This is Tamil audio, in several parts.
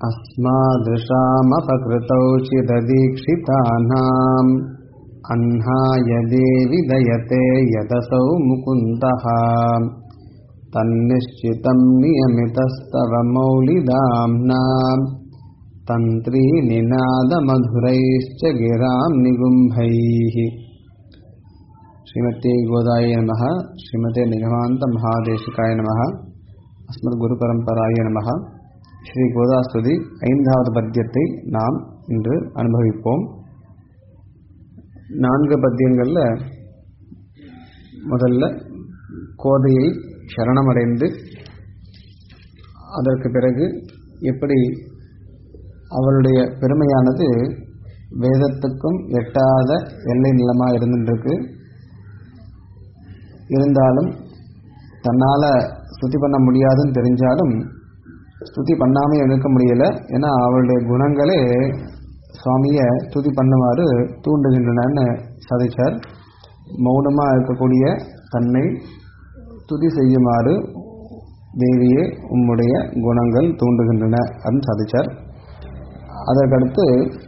अस्मादृशामपकृतौ चिददीक्षितानाम् अह्नाय देवि दयते यदसौ मुकुन्दः तन्निश्चितं नियमितस्तव मौलिदाम्ना तन्त्रीनिनादमधुरैश्च गिरां निगुम्भैः श्रीमते गोदाय नमः श्रीमते निगमान्तमहादेशिकाय नमः अस्मद्குருபரம்பராய நமः ஸ்ரீ கோதாஸ்துதி ஐந்தாவது பத்தியத்தை நாம் இன்று அனுபவிப்போம் நான்கு பத்தியங்களில் முதல்ல கோதையை சரணமடைந்து அதற்கு பிறகு எப்படி அவளுடைய பெருமையானது வேதத்துக்கும் எட்டாத எல்லை நிலமாக இருந்துருக்கு இருந்தாலும் தன்னால் ஸ்துதி பண்ண முடியாதுன்னு தெரிஞ்சாலும் ஸ்துதி பண்ணாமல் இருக்க முடியல ஏன்னா அவளுடைய குணங்களே சுவாமியை துதி பண்ணுமாறு தூண்டுகின்றனன்னு சாதிச்சார் மௌனமாக இருக்கக்கூடிய தன்னை துதி செய்யுமாறு தேவியே உம்முடைய குணங்கள் தூண்டுகின்றன அப்படின்னு சாதிச்சார் அதற்கடுத்து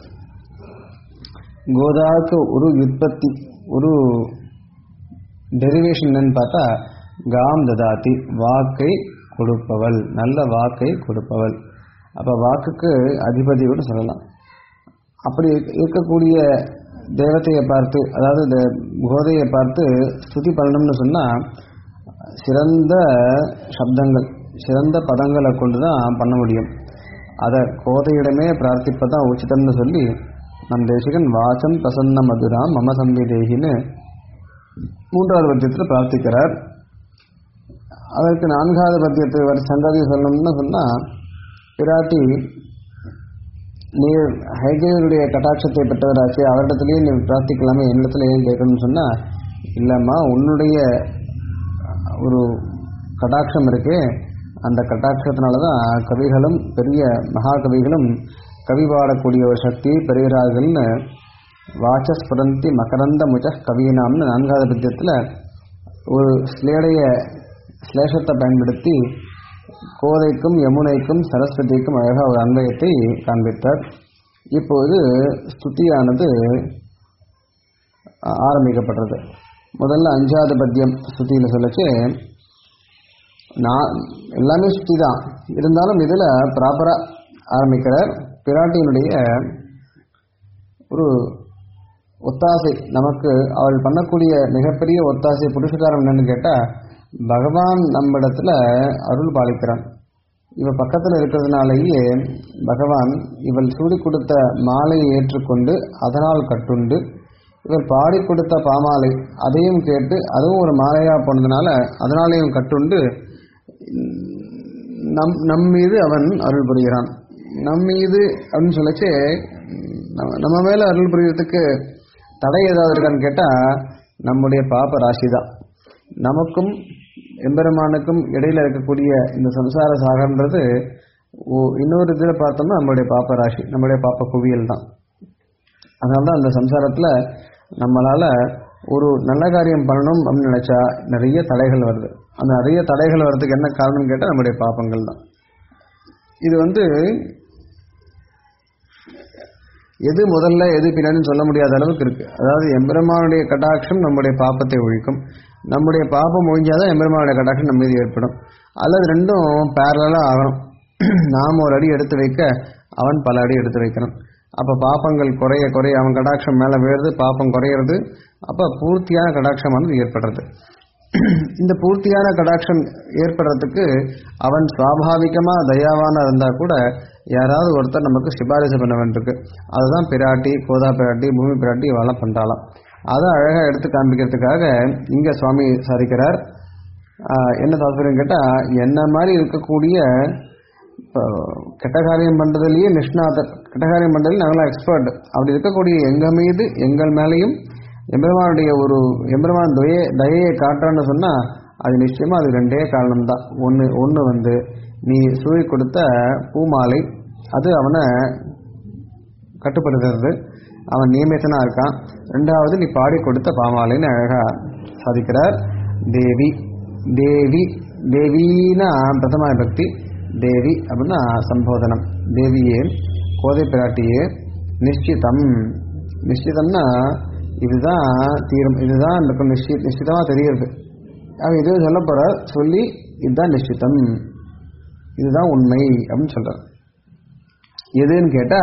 கோதாவுக்கு ஒரு உற்பத்தி ஒரு டெரிவேஷன் என்னன்னு பார்த்தா காம் ததாதி வாக்கை கொடுப்பவள் நல்ல வாக்கை கொடுப்பவள் அப்போ வாக்குக்கு அதிபதி கூட சொல்லலாம் அப்படி இருக்கக்கூடிய தேவத்தையை பார்த்து அதாவது இந்த கோதையை பார்த்து ஸ்துதி பண்ணணும்னு சொன்னால் சிறந்த சப்தங்கள் சிறந்த பதங்களை கொண்டு தான் பண்ண முடியும் அதை கோதையிடமே பிரார்த்திப்பதான் உச்சிதம்னு சொல்லி நம் தேசிகன் வாசம் பிரசன்ன மதுராம் மம சம்பிதேகின்னு மூன்றாவது பத்தியத்தில் பிரார்த்திக்கிறார் அதற்கு நான்காவது பத்தியத்தை ஒரு சங்கதி சொல்லணும்னு சொன்னால் பிராட்டி நீ ஹைகிரியருடைய கட்டாட்சத்தை பெற்றவராச்சு அவரிடத்துலேயே நீ பிரார்த்திக்கலாமே என்னிடத்துல ஏன் கேட்கணும்னு சொன்னால் இல்லைம்மா உன்னுடைய ஒரு கட்டாட்சம் இருக்கு அந்த கட்டாட்சத்தினால தான் கவிகளும் பெரிய மகாகவிகளும் கவி பாடக்கூடிய ஒரு சக்தியை பெறுகிறார்கள்னு வாச்சஸ்புரந்தி மகரந்த முஜ கவியினாம்னு நான்காவது பத்தியத்தில் ஒரு ஸ்லேடைய ஸ்லேஷத்தை பயன்படுத்தி கோதைக்கும் யமுனைக்கும் சரஸ்வதிக்கும் அழகாக ஒரு அன்வயத்தை காண்பித்தார் இப்போது ஸ்துதியானது ஆரம்பிக்கப்பட்டது முதல்ல அஞ்சாவது பத்தியம் ஸ்துதியில் சொல்லச்சு நான் எல்லாமே ஸ்துதி தான் இருந்தாலும் இதில் ப்ராப்பராக ஆரம்பிக்கிறார் பிராட்டியினுடைய ஒரு ஒத்தாசை நமக்கு அவள் பண்ணக்கூடிய மிகப்பெரிய ஒத்தாசை புருஷகாரம் என்னன்னு கேட்டால் பகவான் நம்மிடத்துல அருள் பாலிக்கிறான் இவள் பக்கத்தில் இருக்கிறதுனாலேயே பகவான் இவள் சூடி கொடுத்த மாலையை ஏற்றுக்கொண்டு அதனால் கட்டுண்டு இவர் பாடி கொடுத்த பாமாலை அதையும் கேட்டு அதுவும் ஒரு மாலையாக போனதுனால அதனாலேயும் கட்டுண்டு நம் நம் மீது அவன் அருள் புரிகிறான் நம் மீது அப்படின்னு சொல்லச்சு நம்ம மேலே அருள் புரியறதுக்கு தடை ஏதாவது இருக்கான்னு கேட்டால் நம்முடைய பாப்ப ராசி தான் நமக்கும் எம்பெருமானுக்கும் இடையில இருக்கக்கூடிய இந்த சம்சார சாகர்ன்றது இன்னொரு இதில் பார்த்தோம்னா நம்மளுடைய பாப்ப ராசி நம்மளுடைய பாப்ப குவியல் தான் அதனால தான் அந்த சம்சாரத்தில் நம்மளால் ஒரு நல்ல காரியம் பண்ணணும் அப்படின்னு நினச்சா நிறைய தடைகள் வருது அந்த நிறைய தடைகள் வர்றதுக்கு என்ன காரணம்னு கேட்டால் நம்முடைய பாப்பங்கள் தான் இது வந்து எது முதல்ல எது பின்னாடின்னு சொல்ல முடியாத அளவுக்கு இருக்கு அதாவது எம்பெருமானுடைய கட்டாட்சம் நம்முடைய பாப்பத்தை ஒழிக்கும் நம்முடைய பாப்பம் ஒழிஞ்சாதான் எம்பெருமானுடைய கட்டாட்சம் நம்ம மீது ஏற்படும் அல்லது ரெண்டும் பேரலாக ஆகணும் நாம் ஒரு அடி எடுத்து வைக்க அவன் பல அடி எடுத்து வைக்கணும் அப்போ பாப்பங்கள் குறைய குறைய அவன் கடாட்சம் மேலே விழுறது பாப்பம் குறையிறது அப்போ பூர்த்தியான கடாட்சமானது ஏற்படுறது இந்த பூர்த்தியான கடாட்சம் ஏற்படுறதுக்கு அவன் சுவாபாவிகமாக தயாவான இருந்தால் கூட யாராவது ஒருத்தர் நமக்கு சிபாரிசு பண்ண வேண்டியிருக்கு அதுதான் பிராட்டி கோதா பிராட்டி பூமி பிராட்டி இவெல்லாம் பண்ணுறாளாம் அதை அழகாக எடுத்து காண்பிக்கிறதுக்காக இங்கே சுவாமி சாதிக்கிறார் என்ன தாத்பரியம் கேட்டால் என்ன மாதிரி இருக்கக்கூடிய கெட்ட காரியம் பண்ணுறதுலேயே நிஷ்ணாதர் கெட்ட காரியம் பண்ணுறதுல நாங்களாம் எக்ஸ்பர்ட் அப்படி இருக்கக்கூடிய எங்கள் மீது எங்கள் மேலேயும் எம்பெருமானுடைய ஒரு எம்பெருமான் தய தயையை காட்டுறான்னு சொன்னால் அது நிச்சயமாக அது ரெண்டே காரணம் தான் ஒன்று ஒன்று வந்து நீ சூழி கொடுத்த பூமாலை அது அவனை கட்டுப்படுத்துறது அவன் நியமித்தனாக இருக்கான் ரெண்டாவது நீ பாடி கொடுத்த பாமாலைன்னு அழகாக சாதிக்கிறார் தேவி தேவி தேவினா பிரதம பக்தி தேவி அப்படின்னா சம்போதனம் தேவியே கோதை பிராட்டியே நிஷ்டிதம் நிஷ்டிதம்னா இதுதான் தீரம் இதுதான் இருக்கும் நிஷ்டி நிஷ்டிதமாக தெரியுது அவன் எதுவும் சொல்ல போற சொல்லி இதுதான் நிஷ்டிதம் இதுதான் உண்மை அப்படின்னு சொல்றார் எதுன்னு கேட்டா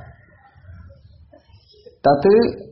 தத்து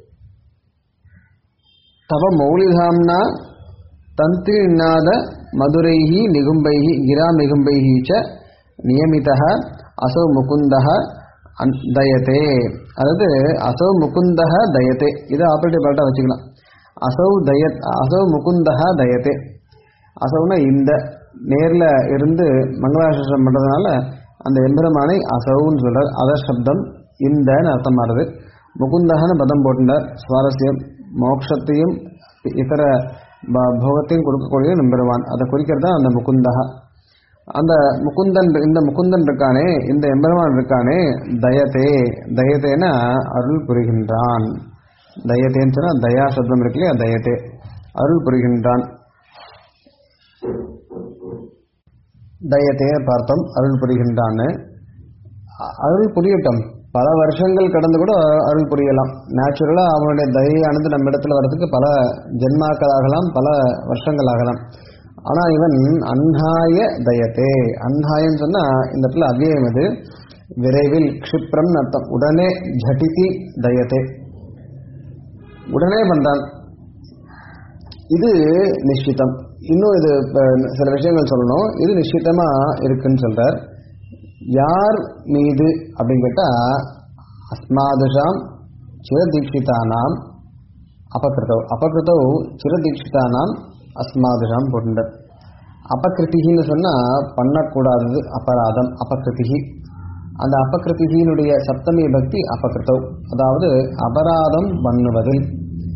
தவ மௌலிதாம்னா தந்திரிநாத மதுரைஹி நிகும்பைஹி கிரா நிகும்பைஹி ச நியமிதः அசோ முகுந்தः அன்- தயதே அதாவது அசோ முகுந்தः தயதே இதை ஆப்ரேட்டிவ் பார்ட்டாக வச்சுக்கலாம் அசௌ தய அசௌ முகுந்தः தயதே அசௌனா இந்த நேர்ல இருந்து மங்களாசம் பண்றதுனால அந்த எம்பெருமானை அசௌன்னு சொல்றார் அத சப்தம் இந்தன்னு அர்த்தம் மாறுது முகுந்தகன்னு பதம் போட்டுட்டார் சுவாரஸ்யம் மோட்சத்தையும் இதர ப- போகத்தையும் கொடுக்கக்கூடிய எம்பெருமான் அதை குறிக்கிறது தான் அந்த முகுந்தகா அந்த முகுந்தன் இந்த முகுந்தன் இருக்கானே இந்த எம்பெருமான் இருக்கானே தயதே தயதேனா அருள் புரிகின்றான் தயதேன்னு சொன்னா தயா சப்தம் இருக்கு இல்லையா தயதே அருள் புரிகின்றான் தயத்தே பார்த்தோம் அருள் புரிகின்றான்னு அ- அருள் புரியட்டும் பல வருஷங்கள் கடந்து கூட அருள் புரியலாம் நேச்சுரலா அவனுடைய தயையானது நம்ம இடத்துல வர்றதுக்கு பல ஜென்மாக்கள் ஆகலாம் பல வருஷங்கள் ஆகலாம் ஆனா இவன் அன்ஹாய தயத்தே அன்ஹாயன்னு சொன்னா இந்த இடத்துல அவ்வியம் இது விரைவில் க்ஷிப்ரம் அர்த்தம் உடனே ஜட்டிதி தயத்தே உடனே பண்றான் இது நிஷ்டிதம் இன்னும் இது அஹ், சில விஷயங்கள் சொல்லணும் இது நிஷ்டிதமா இருக்குன்னு சொல்றார் யார் மீது அப்படின்னு கேட்டா அஸ்மாதுஷாம் சிரதீட்சிதானாம் அபகிருதவ் அபகிருதவ் சிரதீட்சிதானாம் அஸ்மாதுஷாம் போட்டுண்டார் அபகிருத்திகின்னு சொன்னா பண்ணக்கூடாதது அபராதம் அபகிருத்திகி அந்த அபகிருத்திகினுடைய சப்தமி பக்தி அபகிருத்தவ் அதாவது அபராதம் பண்ணுவதில்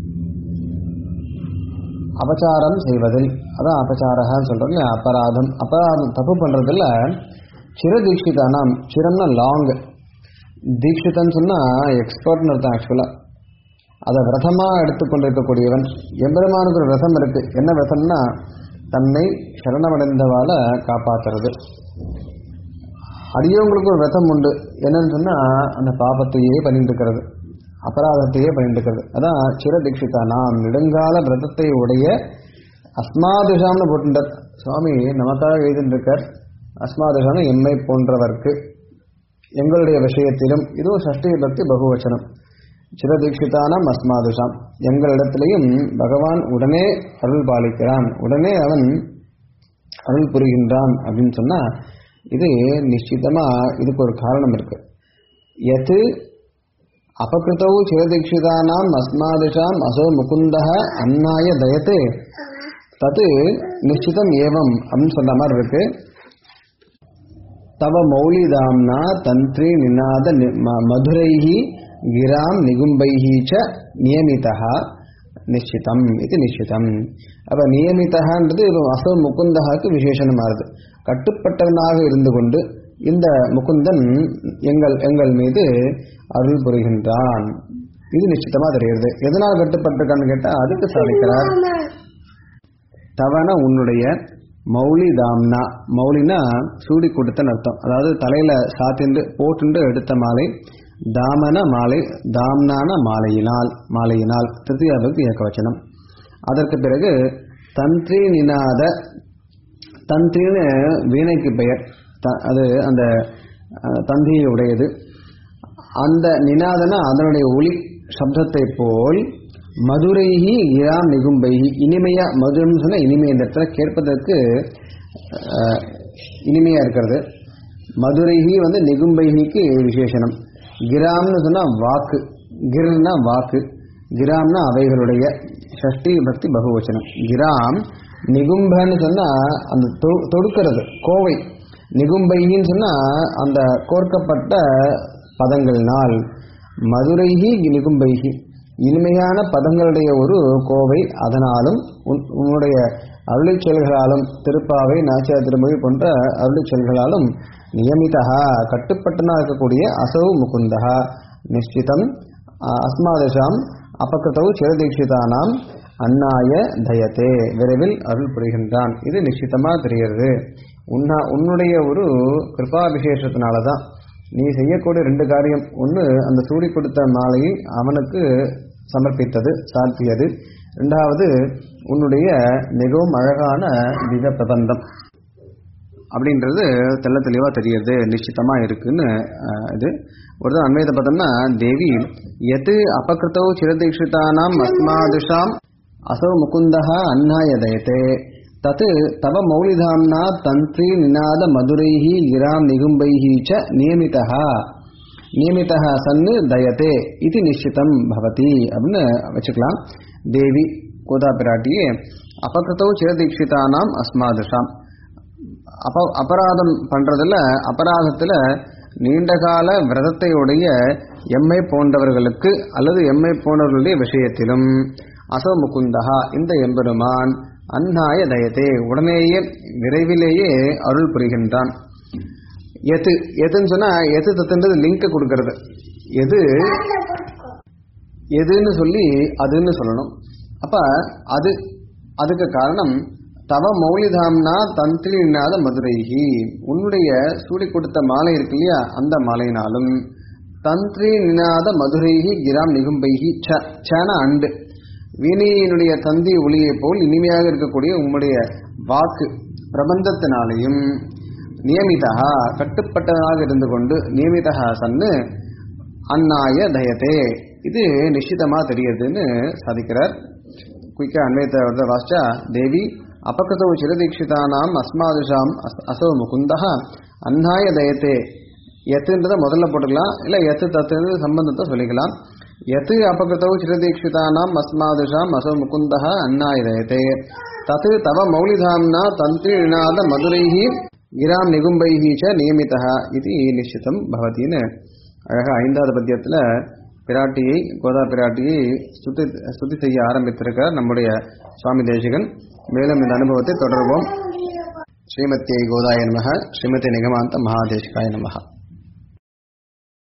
அபச்சாரம் செய்வதில் அதான் அபச்சாரகன்னு சொல்றோம் இல்லையா அபராதம் அபராதம் தப்பு பண்றதுல சிரதீட்சிதானாம் சிரம்னா லாங் தீட்சிதன்னு சொன்னா எக்ஸ்பர்ட்னு அர்த்தம் ஆக்சுவலா அதை விரதமா எடுத்துக்கொண்டிருக்கக்கூடியவன் எம்பெருமானுக்கு ஒரு விரதம் இருக்கு என்ன விரதம்னா தன்னை சரணமடைந்தவால காப்பாத்துறது அடியவங்களுக்கு ஒரு விரதம் உண்டு என்னன்னு சொன்னா அந்த பாபத்தையே பண்ணிட்டு இருக்கிறது அபராதத்தையே பண்ணிட்டு இருக்கிறது அதான் சிரதீட்சிதா நாம் நெடுங்கால விரதத்தை உடைய அஸ்மாதுஷாம்னு போட்டுட்டார் சுவாமி நமக்காக எழுதிருக்கார் அஸ்மாதுஷான எம்மை போன்றவர்க்கு எங்களுடைய விஷயத்திலும் இதுவும் சஷ்டி பக்தி பகுவச்சனம் சிரதீட்சிதானாம் அஸ்மாதுஷாம் எங்களிடத்திலையும் பகவான் உடனே அருள் பாலிக்கிறான் உடனே அவன் அருள் புரிகின்றான் அப்படின்னு சொன்னா இது நிச்சயமா இதுக்கு ஒரு காரணம் இருக்கு எது அபகிருத்தௌ சிரதீட்சிதானாம் அஸ்மாதிஷாம் அசோ முகுந்தः அன்னாய தயத்தே தது நிச்சிதம் ஏவம் அப்படின்னு சொன்ன மாதிரி இருக்கு தவ மௌலிதாம்னா தந்திரி நிநாத நி- ம- மதுரைஹி கிராம் நிகும்பைஹி ச நியமிதா நிச்சிதம் இது நிச்சிதம் அப்ப நியமிதன்றது இது அசோ முகுந்தகாக்கு விசேஷனம் மாறுது கட்டுப்பட்டவனாக இருந்து கொண்டு இந்த முகுந்தன் எங்கள் எங்கள் மீது அருள் புரிகின்றான் இது நிச்சயமா தெரியுது எதனால் கட்டுப்பட்டிருக்கான்னு கேட்டா அதுக்கு சாதிக்கிறார் தவன உன்னுடைய மௌலி தாம்னா மௌலினா சூடி கொடுத்தன்னு அர்த்தம் அதாவது தலையில சாத்திண்டு போட்டுண்டு எடுத்த மாலை தாமன மாலை தாம்னான மாலையினால் மாலையினால் திருத்தியாவுக்கு ஏகவச்சனம் அதற்கு பிறகு தந்திரி நினாத தந்திரின்னு வீணைக்கு பெயர் த- அது அந்த அஹ், தந்தியை உடையது அந்த நினாதன அதனுடைய ஒளி சப்தத்தை போல் மதுரைஹி இராம் நிகும்பைஹி இனிமையா மதுரம்னு சொன்னா இனிமை இந்த இடத்துல கேட்பதற்கு அஹ், இனிமையா இருக்கிறது மதுரைஹி வந்து நிகும்பைஹிக்கு விசேஷனம் கிராம்னு சொன்னா வாக்கு கிர்னா வாக்கு கிராம்னா அவைகளுடைய ஷஷ்டி பக்தி பகுவச்சனம் கிராம் நிகும்பன்னு சொன்னா அந்த தொ- தொடுக்கிறது கோவை நிகும்பைன்னு சொன்னா அந்த கோர்க்கப்பட்ட பதங்களினால் மதுரைஹி நிகும்பைஹி இனிமையான பதங்களுடைய ஒரு கோவை அதனாலும் உன்- உன்னுடைய அருளிச் செயல்களாலும் திருப்பாவை நாச்சியார் திருமொழி போன்ற அருளிச் செயல்களாலும் நியமிதா கட்டுப்பட்டனா இருக்கக்கூடிய அசௌ முகுந்தா நிஷ்டிதம் அஹ், அஸ்மாதிஷாம் அபக்கிருத்தவு சிரதீட்சிதானாம் அன்னாய தயத்தே விரைவில் அருள் புரிகின்றான் இது நிச்சயமா தெரிகிறது உன்னா உன்னுடைய ஒரு கிருபா விசேஷத்தினால தான் நீ செய்யக்கூடிய ரெண்டு காரியம் ஒன்று அந்த சூடி கொடுத்த மாலையை அவனுக்கு சமர்ப்பித்தது சாத்தியது ரெண்டாவது உன்னுடைய மிகவும் அழகான திவ்ய பிரபந்தம் அப்படின்றது தெள்ள தெளிவாக தெரியுது நிச்சயமாக இருக்குன்னு அஹ், இது ஒரு தான் அன்வயத்தை பார்த்தோம்னா தேவி எது அபகிருத்தோ சிரதீட்சிதானாம் அஸ்மாதுஷாம் அசௌ முகுந்தः அன்னாய தயதே தத் தவ மௌலிதாம்னா தந்த்ரி நிநாத மதுரைः கிராம் நிகும்பைः ச நியமிதः நியமிதः சன்னு தயதே இது நிश्चितம் பவதி அப்படின்னு வச்சுக்கலாம் தேவி கோதா பிராட்டியே அபகிருத்தோ சிரதீட்சிதானாம் அஸ்மாதுஷாம் அப அபராதம் பண்றதுல அபராதத்துல நீண்டகால விரதத்தையுடைய எம்மை போன்றவர்களுக்கு அல்லது எம்மை போன்றவர்களுடைய விஷயத்திலும் அசோ முகுந்தகா இந்த எம்பெருமான் அந்நாய தயத்தே உடனேயே விரைவிலேயே அருள் புரிகின்றான் எது எதுன்னு சொன்னா எது தத்துன்றது லிங்க் கொடுக்கறது எது எதுன்னு சொல்லி அதுன்னு சொல்லணும் அப்ப அது அதுக்கு காரணம் தவ மௌலிதாம்னா தந்திரி இன்னாத மதுரைகி உன்னுடைய சூடி கொடுத்த மாலை இருக்கு இல்லையா அந்த மாலையினாலும் தந்திரி நினாத மதுரைகி கிராம் நிகும்பைகி ச சன அண்டு வீணையினுடைய தந்தி ஒளியை போல் இனிமையாக இருக்கக்கூடிய உம்முடைய வாக்கு பிரபந்தத்தினாலையும் நியமிதா கட்டுப்பட்டதாக இருந்து கொண்டு நியமிதா சன்னு அந்நாய தயத்தே இது நிश्चितமா தெரியுதுன்னு சாதிக்கிறார் குயிக்கா அன்வயத்தை வந்து வாசிச்சா தேவி அபகிருதோ சிரதீட்சிதானாம் அஸ்மாதுஷாம் அஸ்- அசோ முகுந்தः அந்நாய தயத்தே எத்துன்றதை முதல்ல போட்டுக்கலாம் இல்ல எத்து தத்துன்றது சம்பந்தத்தை சொல்லிக்கலாம் எத்து அபகிருதோ சிரதீட்சிதானாம் அஸ்மாதுஷாம் அசோ முகுந்தः அந்நாய தயத்தே தத் தவ மௌலிதாம்னா தந்தி இணாத மதுரைஹி கிராம் நிகும்பைஹி ச நியமிதः இது நிश्चितம் பவதின்னு அழகா ஐந்தாவது பத்தியத்துல பிராட்டியை கோதா பிராட்டியை ஸ்துதி ஸ்துதி செய்ய ஆரம்பித்திருக்கிறார் நம்முடைய சுவாமி தேசிகன் மேலும் இந்த அனுபவத்தை தொடர்வோம் ஸ்ரீமத்தியை கோதாய நமக ஸ்ரீமதி நிகமாந்த மகாதேசிகாய நமக